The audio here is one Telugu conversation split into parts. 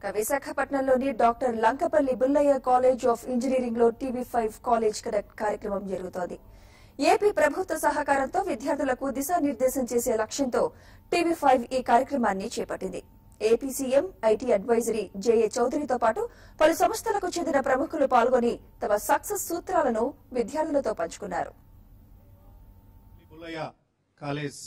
ఇక విశాఖపట్నంలోని doctor Lankapalli Bullayya college of engineering లో టీవీ ఫైవ్ కాలేజ్ కనెక్ట్ కార్యక్రమం జరుగుతోంది ఏపీ ప్రభుత్వ సహకారంతో విద్యార్థులకు దిశానిర్దేశం చేసే లక్ష్యంతో టీవీ ఫైవ్ ఈ కార్యక్రమాన్ని చేపట్టింది AP CM IT advisory J A చౌదరితో పాటు పలు సంస్థలకు చెందిన ప్రముఖులు పాల్గొని తమ సక్సెస్ సూత్రాలను విద్యార్థులతో పంచుకున్నారు పుల్లయ్య కాలేజ్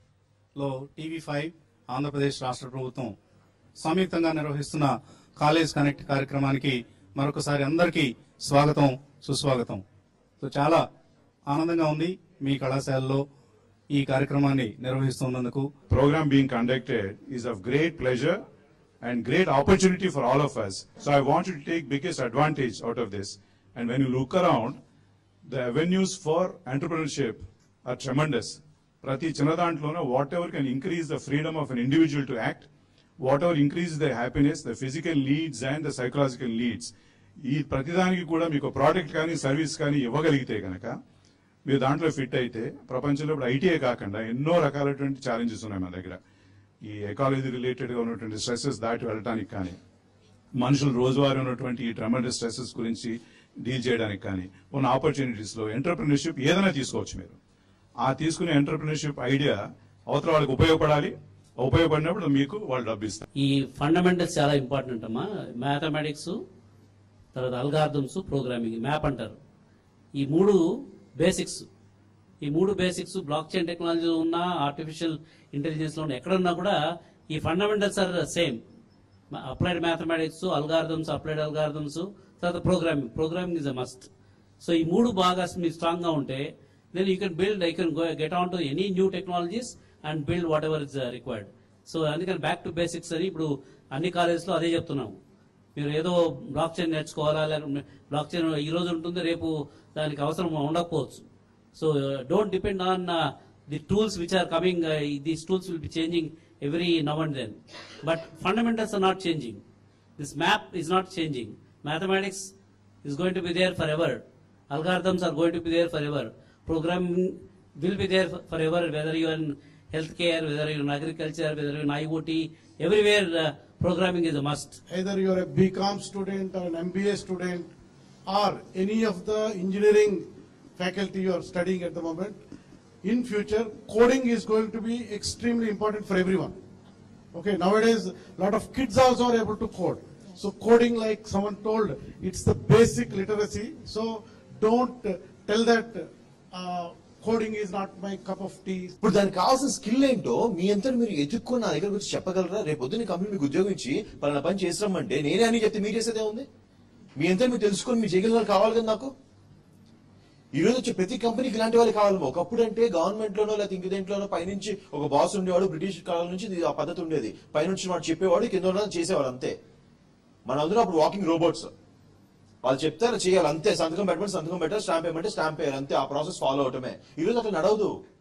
లో టీవీ ఫైవ్ ఆంధ్రప్రదేశ్ రాష్ట్ర ప్రభుత్వం సంయుక్తంగా నిర్వహిస్తున్న కాలేజ్ కనెక్ట్ కార్యక్రమానికి మరొకసారి అందరికీ స్వాగతం సుస్వాగతం సో చాలా ఆనందంగా ఉంది మీ కళాశాలలో ఈ కార్యక్రమాన్ని నిర్వహిస్తున్నందుకు program being conducted is of great pleasure and great opportunity for all of us. So I want you to take biggest advantage out of this. And when you look around, the avenues for entrepreneurship are tremendous. ప్రతి చిన్న దాంట్లోనూ whatever can increase the freedom of an individual to act whatever increase the happiness the physical needs and the psychological needs ఈ ప్రతిదానికి కూడా మీకు ప్రోడక్ట్ కానీ సర్వీస్ కానీ ఇవ్వగలిగితే కనుక మీరు దాంట్లో ఫిట్ అయితే ప్రపంచంలో ఇప్పుడు ఐటీఏ కాకుండా ఎన్నో రకాలైనటువంటి ఛాలెంజెస్ ఉన్నాయి మన దగ్గర ఈ ఎకాలజీ రిలేటెడ్ గా ఉన్నటువంటి స్ట్రెసెస్ దాటి వెళ్ళడానికి కానీ మనుషులు రోజువారీ ఉన్నటువంటి ఈ ట్రమెండస్ స్ట్రెసెస్ గురించి డీల్ చేయడానికి కానీ ఉన్న ఆపర్చునిటీస్ లో ఎంటర్ప్రినర్షిప్ ఏదైనా తీసుకోవచ్చు మీరు ఆ తీసుకునే ఎంటర్ప్రినర్షిప్ ఐడియా అవతల వాళ్ళకి ఉపయోగపడాలి ఉపయోగపడినప్పుడు మీకు వాళ్ళు డబ్బు ఇస్తారు ఈ ఫండమెంటల్స్ చాలా ఇంపార్టెంట్ అమ్మా మ్యాథమెటిక్స్ తర్వాత అల్గార్థమ్స్ ప్రోగ్రామింగ్ మ్యాప్ అంటారు ఈ మూడు బేసిక్స్ ఈ మూడు బేసిక్స్ బ్లాక్ చైన్ టెక్నాలజీలో ఉన్న ఆర్టిఫిషియల్ ఇంటెలిజెన్స్ లో ఉన్న ఎక్కడున్నా కూడా ఈ fundamentals are same applied mathematics algorithms applied algorithms తర్వాత programming programming is a must so ఈ మూడు బాగా మీరు స్ట్రాంగ్ గా ఉంటే then you can build I can get on to any new technologies and build whatever is required so అందుకని బ్యాక్ టు బేసిక్స్ అని ఇప్పుడు అన్ని కాలేజెస్ లో అదే చెప్తున్నాము మీరు ఏదో బ్లాక్ చైన్ నేర్చుకోవాలా లేకపోతే బ్లాక్ చైన్ ఈ రోజు ఉంటుంది రేపు దానికి అవసరం ఉండకపోవచ్చు so don't depend on the tools which are coming these tools will be changing every now and then but fundamentals are not changing this map is not changing mathematics is going to be there forever. Algorithms are going to be there forever. Programming will be there for- forever, whether you are in healthcare, whether you are in agriculture, whether you are in IoT, everywhere uh, programming is a must. either you are a BCom student or an MBA student or any of the engineering faculty you are studying at the moment, in future, coding is going to be extremely important for everyone. Okay, nowadays, a lot of kids also are able to code. So coding, like someone told, it's the basic literacy. So don't uh, tell that uh, coding is not my cup of tea. ఇప్పుడు దానికి కావాల్సిన స్కిల్ ఏంటో మీ అంతా మీరు ఎదుర్కొని నా దగ్గర వచ్చి చెప్పగలరా రేపు పొద్దున్న కంపెనీ మీకు ఉద్యోగం ఇచ్చి పలానా పని చేసినామంటే నేనే అని చెప్తే మీరు చేసేదే ఉంది మీ అంతా మీరు తెలుసుకొని మీరు చేయగలిగిన వాళ్ళు కావాలి కదా నాకు ఈ రోజు వచ్చే ప్రతి కంపెనీకి ఇలాంటి వాళ్ళు కావాలి ఒకప్పుడు అంటే గవర్నమెంట్ లోనో లేదా ఇంక దేంట్లోనో పైనుంచి ఒక బాస్ ఉండేవాడు బ్రిటిష్ కాలం నుంచి ఇది ఆ పద్ధతి ఉండేది పైనుంచి వాడు చెప్పేవాడు కింద ఉన్నది చేసేవాడు అంతే మన అందరూ అప్పుడు వాకింగ్ రోబోట్స్ వాళ్ళు చెప్తారు చేయాలి అంతే సంతకం పెట్టమంటే సంతకం పెట్టాలి స్టాంప్ వేయమంటే స్టాంప్ వేయాలి అంతే ఆ ప్రాసెస్ ఫాలో అవటమే ఈ రోజు అట్లా నడవదు